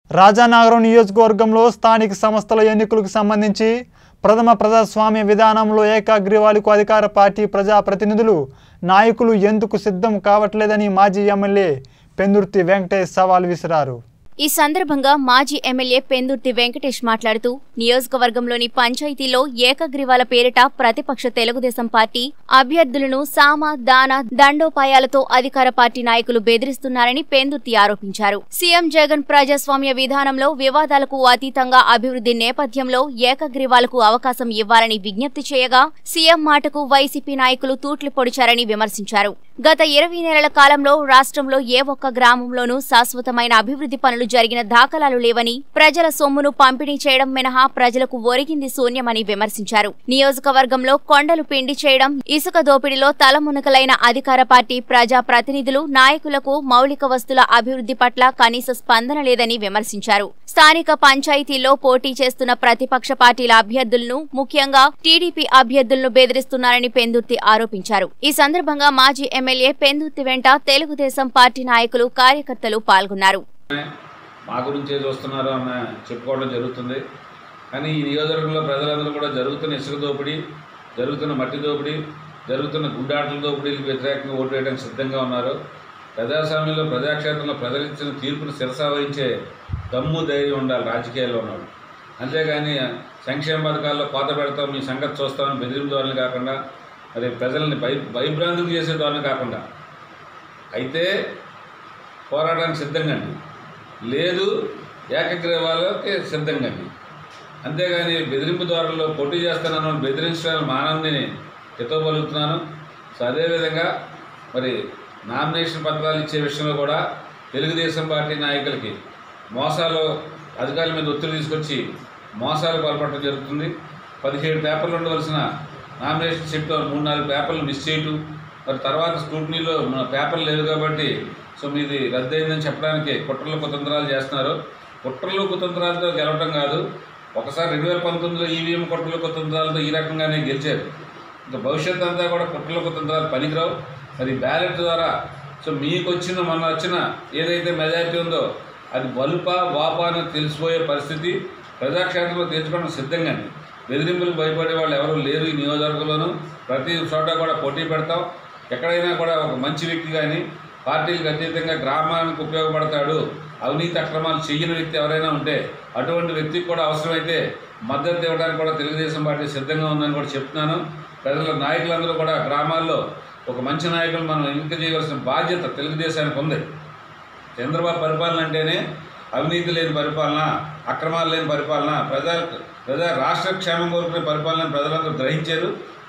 రాజానగరం నియోజకవర్గంలో స్థానిక సంస్థల ఎన్నికలకు సంబంధించి ప్రథమ ప్రజాస్వామ్య విధానంలో ఏకాగ్రీవాలకు అధికార పార్టీ ప్రజాప్రతినిధులు నాయకులు ఎందుకు సిద్ధం కావట్లేదని మాజీ ఎమ్మెల్యే పెందుర్తి వెంకటేష్ సవాల్ విసిరారు ఈ సందర్భంగా మాజీ ఎమ్మెల్యే పెందుర్తి వెంకటేష్ మాట్లాడుతూ నియోజకవర్గంలోని పంచాయతీలో ఏకగ్రీవాల పేరిట ప్రతిపక్ష తెలుగుదేశం పార్టీ అభ్యర్థులను సామ దాన దండోపాయాలతో అధికార పార్టీ నాయకులు బెదిరిస్తున్నారని పెందుర్తి ఆరోపించారు సీఎం జగన్ ప్రజాస్వామ్య విధానంలో వివాదాలకు అతీతంగా అభివృద్ధి నేపథ్యంలో ఏకగ్రీవాలకు అవకాశం ఇవ్వాలని విజ్ఞప్తి చేయగా సీఎం మాటకు వైసీపీ నాయకులు తూట్లు పొడిచారని విమర్శించారు గత ఇరవై నెలల కాలంలో రాష్ట్రంలో ఏ ఒక్క గ్రామంలోనూ శాశ్వతమైన అభివృద్ధి పనులు జరిగిన దాఖలాలు లేవని ప్రజల సొమ్మును పంపిణీ చేయడం మినహా ప్రజలకు ఒరిగింది శూన్యమని విమర్శించారు నియోజకవర్గంలో కొండలు పిండి చేయడం ఇసుక దోపిడీలో తలమునకలైన అధికార పార్టీ ప్రజా ప్రతినిధులు నాయకులకు మౌలిక వస్తుల అభివృద్ధి పట్ల కనీస స్పందన లేదని విమర్శించారు స్థానిక పంచాయతీల్లో పోటీ చేస్తున్న ప్రతిపక్ష పార్టీల అభ్యర్థులను ముఖ్యంగా టీడీపీ అభ్యర్థులను బెదిరిస్తున్నారని పెందుర్తి ఆరోపించారు ఈ సందర్భంగా మాజీ ఎమ్మెల్యే పెందుర్తి వెంట తెలుగుదేశం పార్టీ నాయకులు కార్యకర్తలు పాల్గొన్నారు మా గురించే చూస్తున్నారు అన్న చెప్పుకోవడం జరుగుతుంది కానీ ఈ నియోజకవర్గంలో ప్రజలందరూ కూడా జరుగుతున్న ఇసుక దోపిడీ జరుగుతున్న మట్టి దోపిడీ జరుగుతున్న గుండాటల దోపిడీలకు వ్యతిరేకంగా ఓటు వేయడానికి సిద్ధంగా ఉన్నారు ప్రజాస్వామ్యంలో ప్రజాక్షేత్రంలో ప్రజలు ఇచ్చిన తీర్పును శిరసా వహించే దమ్ము ధైర్యం ఉండాలి రాజకీయాల్లో ఉన్నాడు అంతేగాని సంక్షేమ పథకాల్లో కోత పెడతాం మీ సంగతి చూస్తామని బెదిరింపు ధోరణి కాకుండా మరి ప్రజల్ని భయ భయభ్రాంతులు చేసే ధోరణి కాకుండా అయితే పోరాటానికి సిద్ధంగా అండి లేదు ఏకగ్రీవాలకి సిద్ధంగా అండి అంతేగాని బెదిరింపు ద్వారాల్లో పోటీ చేస్తానన్న బెదిరించడానికి మానవుని ఎత్తపలుగుతున్నాను సో అదేవిధంగా మరి నామినేషన్ పత్రాలు ఇచ్చే విషయంలో కూడా తెలుగుదేశం పార్టీ నాయకులకి మోసాలు అధికారుల మీద ఒత్తిడి తీసుకొచ్చి మోసాలు పాల్పడటం జరుగుతుంది పదిహేడు పేపర్లు ఉండవలసిన నామినేషన్ షీట్లో మూడు నాలుగు పేపర్లు మిస్ చేయటం మరి తర్వాత స్క్రూటనీలో మన పేపర్లు లేవు కాబట్టి సో మీది రద్దయిందని చెప్పడానికి కుట్రలు కుతంత్రాలు చేస్తున్నారు కుట్రలు కుతంత్రాలతో గెలవటం కాదు ఒకసారి రెండు వేల పంతొమ్మిదిలో ఈవీఎం కుట్రలు కుతంత్రాలతో ఈ రకంగానే గెలిచారు ఇంకా భవిష్యత్ అంతా కూడా కుట్రలు కుతంత్రాలు పనికిరావు మరి బ్యాలెట్ ద్వారా సో మీకు వచ్చిన మొన్న వచ్చిన ఏదైతే మెజారిటీ ఉందో అది బలుపా వాపా అని తెలిసిపోయే పరిస్థితి ప్రజాక్షేత్రంలో తీర్చుకోవడం సిద్ధంగా అండి బెదిరింపులకు భయపడే వాళ్ళు ఎవరు లేరు ఈ నియోజకవర్గంలోనూ ప్రతి చోట కూడా పోటీ పెడతాం ఎక్కడైనా కూడా ఒక మంచి వ్యక్తి కానీ పార్టీలకు అతీతంగా గ్రామానికి ఉపయోగపడతాడు అవినీతి అక్రమాలు చెయ్యని వ్యక్తి ఎవరైనా ఉంటే అటువంటి వ్యక్తికి కూడా అవసరమైతే మద్దతు ఇవ్వడానికి కూడా తెలుగుదేశం పార్టీ సిద్ధంగా ఉందని కూడా చెప్తున్నాను ప్రజల నాయకులందరూ కూడా గ్రామాల్లో ఒక మంచి నాయకులు మనం ఎన్నిక చేయవలసిన బాధ్యత తెలుగుదేశానికి ఉంది చంద్రబాబు పరిపాలన అంటేనే అవినీతి లేని పరిపాలన అక్రమాలు లేని పరిపాలన ప్రజా ప్రజా రాష్ట్ర క్షేమం కోరుకునే పరిపాలన ప్రజలందరూ గ్రహించారు